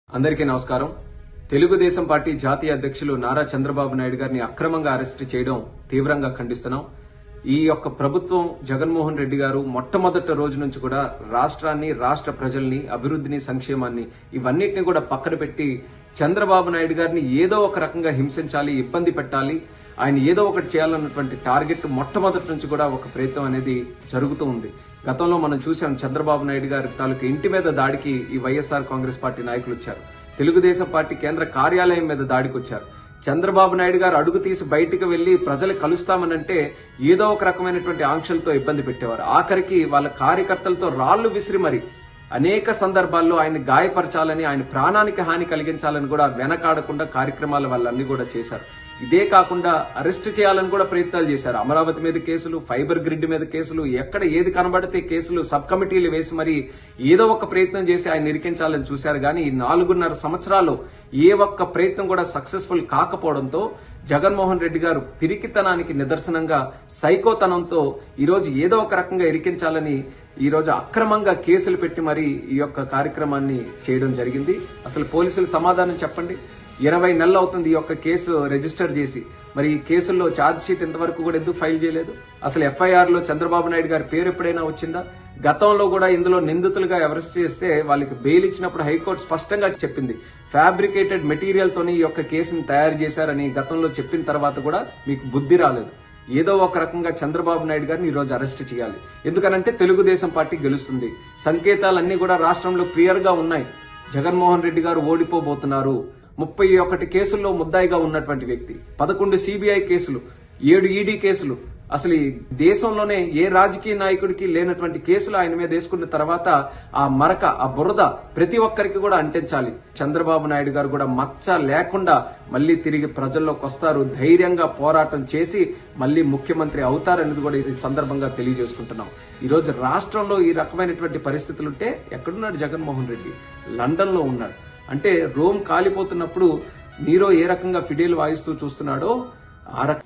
అందరికీ నమస్కారం తెలుగుదేశం పార్టీ జాతీయ అధ్యక్షులు నారా చంద్రబాబు నాయుడు గారిని అక్రమంగా అరెస్టు చేయడం తీవ్రంగా ఖండిస్తున్నాం ఈ యొక్క ప్రభుత్వం జగన్మోహన్ రెడ్డి గారు మొట్టమొదటి రోజు నుంచి కూడా రాష్ట్రాన్ని రాష్ట్ర ప్రజల్ని అభివృద్ధిని సంక్షేమాన్ని ఇవన్నిటిని కూడా పక్కన పెట్టి చంద్రబాబు నాయుడు గారిని ఏదో ఒక రకంగా హింసించాలి ఇబ్బంది పెట్టాలి ఆయన ఏదో ఒకటి చేయాలన్నటువంటి టార్గెట్ మొట్టమొదటి నుంచి కూడా ఒక ప్రయత్నం అనేది జరుగుతూ ఉంది గతంలో మనం చూసాం చంద్రబాబు నాయుడు గారి తాలూకు ఇంటి మీద దాడికి ఈ వైఎస్ఆర్ కాంగ్రెస్ పార్టీ నాయకులు వచ్చారు తెలుగుదేశం పార్టీ కేంద్ర కార్యాలయం మీద దాడికి వచ్చారు చంద్రబాబు నాయుడు గారు అడుగు తీసి బయటికి వెళ్లి ప్రజలు కలుస్తామనంటే ఏదో ఒక రకమైనటువంటి ఆంక్షలతో ఇబ్బంది పెట్టేవారు ఆఖరికి వాళ్ళ కార్యకర్తలతో రాళ్లు విసిరి మరి అనేక సందర్భాల్లో ఆయన గాయపరచాలని ఆయన ప్రాణానికి హాని కలిగించాలని కూడా వెనకాడకుండా కార్యక్రమాలు వాళ్ళన్నీ కూడా చేశారు ఇదే కాకుండా అరెస్ట్ చేయాలని కూడా ప్రయత్నాలు చేశారు అమరావతి మీద కేసులు ఫైబర్ గ్రిడ్ మీద కేసులు ఎక్కడ ఏది కనబడితే కేసులు సబ్ కమిటీలు వేసి మరి ఏదో ఒక ప్రయత్నం చేసి ఆయన నిరికించాలని చూశారు కానీ ఈ నాలుగున్నర సంవత్సరాలు ఏ ఒక్క ప్రయత్నం కూడా సక్సెస్ఫుల్ కాకపోవడంతో జగన్మోహన్ రెడ్డి గారు పిరికితనానికి నిదర్శనంగా సైకోతనంతో ఈరోజు ఏదో ఒక రకంగా ఇరికించాలని ఈ రోజు అక్రమంగా కేసులు పెట్టి మరి ఈ యొక్క కార్యక్రమాన్ని చేయడం జరిగింది అసలు పోలీసులు సమాధానం చెప్పండి ఇరవై నెలలు అవుతుంది ఈ యొక్క కేసు రిజిస్టర్ చేసి మరి ఈ కేసుల్లో ఛార్జ్ షీట్ ఇంతవరకు కూడా ఎందుకు ఫైల్ చేయలేదు అసలు ఎఫ్ఐఆర్ లో చంద్రబాబు నాయుడు గారి పేరు ఎప్పుడైనా వచ్చిందా గతంలో కూడా ఇందులో నిందితులుగా అరెస్ట్ చేస్తే వాళ్ళకి బెయిల్ ఇచ్చినప్పుడు హైకోర్టు స్పష్టంగా చెప్పింది ఫ్యాబ్రికేటెడ్ మెటీరియల్ తోని ఈ యొక్క కేసును తయారు చేశారని గతంలో చెప్పిన తర్వాత కూడా మీకు బుద్ధి రాలేదు ఏదో ఒక రకంగా చంద్రబాబు నాయుడు గారిని ఈ రోజు అరెస్ట్ చేయాలి ఎందుకనంటే తెలుగుదేశం పార్టీ గెలుస్తుంది సంకేతాలన్నీ కూడా రాష్ట్రంలో క్లియర్ గా ఉన్నాయి జగన్మోహన్ రెడ్డి గారు ఓడిపోబోతున్నారు ముప్పై ఒకటి కేసుల్లో ముద్దాయిగా ఉన్నటువంటి వ్యక్తి పదకొండు సిబిఐ కేసులు ఏడు ఈడీ కేసులు అసలు ఈ దేశంలోనే ఏ రాజకీయ నాయకుడికి లేనటువంటి కేసులు ఆయన మీద వేసుకున్న తర్వాత ఆ మరక ఆ బురద ప్రతి ఒక్కరికి కూడా అంటించాలి చంద్రబాబు నాయుడు గారు కూడా మచ్చ లేకుండా మళ్ళీ తిరిగి ప్రజల్లోకి వస్తారు ధైర్యంగా పోరాటం చేసి మళ్ళీ ముఖ్యమంత్రి అవుతారనేది కూడా ఈ సందర్భంగా తెలియజేసుకుంటున్నాం ఈ రోజు రాష్ట్రంలో ఈ రకమైనటువంటి పరిస్థితులు ఉంటే ఎక్కడున్నాడు జగన్మోహన్ రెడ్డి లండన్ లో ఉన్నాడు అంటే రోమ్ కాలిపోతున్నప్పుడు నీరో ఏ రకంగా ఫిడేలు వాయిస్తూ చూస్తున్నాడో ఆ రక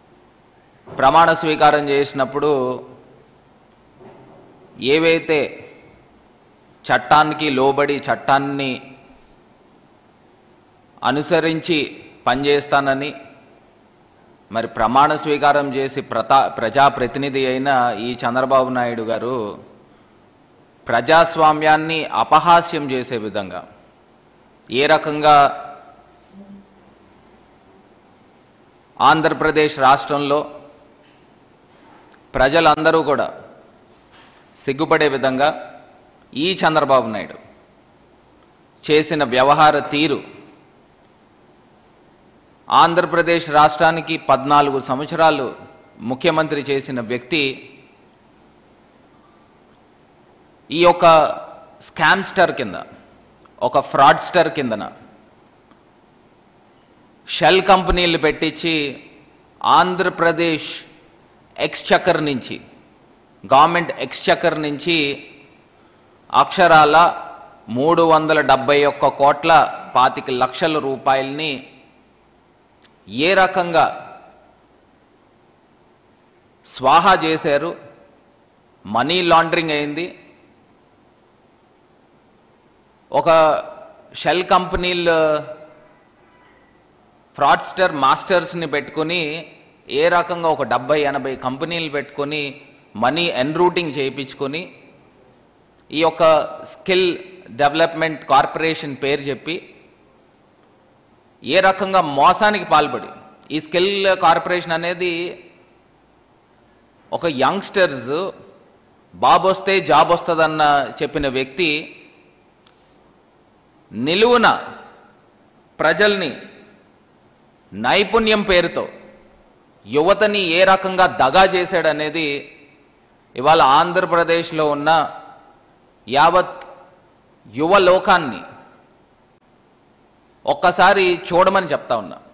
ప్రమాణ స్వీకారం చేసినప్పుడు ఏవైతే చట్టానికి లోబడి చట్టాన్ని అనుసరించి పనిచేస్తానని మరి ప్రమాణ స్వీకారం చేసి ప్రతా ప్రజాప్రతినిధి అయిన ఈ చంద్రబాబు నాయుడు గారు ప్రజాస్వామ్యాన్ని అపహాస్యం చేసే విధంగా ఏ రకంగా ఆంధ్రప్రదేశ్ రాష్ట్రంలో ప్రజలందరూ కూడా సిగ్గుపడే విధంగా ఈ చంద్రబాబు నాయుడు చేసిన వ్యవహార తీరు ఆంధ్రప్రదేశ్ రాష్ట్రానికి పద్నాలుగు సంవత్సరాలు ముఖ్యమంత్రి చేసిన వ్యక్తి ఈ యొక్క స్కామ్స్టర్ కింద ఒక ఫ్రాడ్స్టర్ కిందన షెల్ కంపెనీలు పెట్టించి ఆంధ్రప్రదేశ్ ఎక్స్చక్కర్ నుంచి గవర్నమెంట్ ఎక్స్చక్కర్ నుంచి అక్షరాల మూడు వందల డెబ్బై ఒక్క కోట్ల పాతిక లక్షల రూపాయల్ని ఏ రకంగా స్వాహా చేశారు మనీ లాండరింగ్ అయింది ఒక షెల్ కంపెనీలు ఫ్రాడ్స్టర్ మాస్టర్స్ని పెట్టుకొని ఏ రకంగా ఒక డెబ్బై ఎనభై కంపెనీలు పెట్టుకొని మనీ ఎన్రూటింగ్ చేయించుకొని ఈ యొక్క స్కిల్ డెవలప్మెంట్ కార్పొరేషన్ పేరు చెప్పి ఏ రకంగా మోసానికి పాల్పడి ఈ స్కిల్ కార్పొరేషన్ అనేది ఒక యంగ్స్టర్స్ బాబు వస్తే జాబ్ వస్తుందన్న చెప్పిన వ్యక్తి నిలువున ప్రజల్ని నైపుణ్యం పేరుతో యువతని ఏ రకంగా దగా చేశాడనేది ఇవాళ ఆంధ్రప్రదేశ్లో ఉన్న యావత్ యువ లోకాన్ని ఒక్కసారి చూడమని చెప్తా ఉన్నా